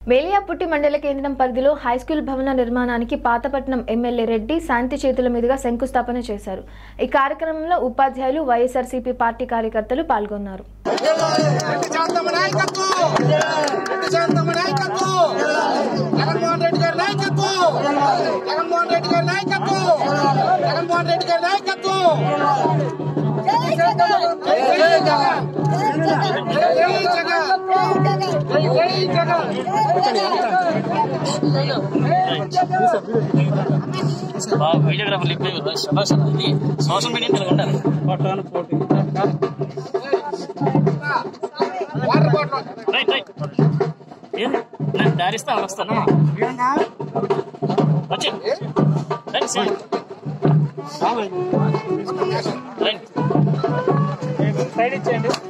మేలియాపుట్టి మండల కేంద్రం పరిధిలో హైస్కూల్ భవన నిర్మాణానికి పాతపట్నం ఎమ్మెల్యే రెడ్డి శాంతి చేతుల మీదుగా శంకుస్థాపన చేశారు ఈ కార్యక్రమంలో ఉపాధ్యాయులు వైఎస్ఆర్సీపీ పార్టీ కార్యకర్తలు పాల్గొన్నారు రెడ్డి శాంతమ్మ నాయకత్వం రెడ్డి శాంతమ్మ నాయకత్వం జగన్మోహన్ రెడ్డి గారి నాయకత్వం జగన్మోహన్ రెడ్డి గారి నాయకత్వం జగన్మోహన్ రెడ్డి గారి నాయకత్వం జై జగన్ జై జగన్ జై జగన్ బాగా వీడియోగ్రాఫర్ లిప్ శభాష్ అన్న ఇది సోషల్ మీడియా ఉండాలి పట్టాను పోటీ వాటర్ బాటిల్ రైట్ రైట్ ఏది నేను దారిస్తా వస్తాను వచ్చి రైట్ సైడ్ రైట్ సైడ్ ఇచ్చేయండి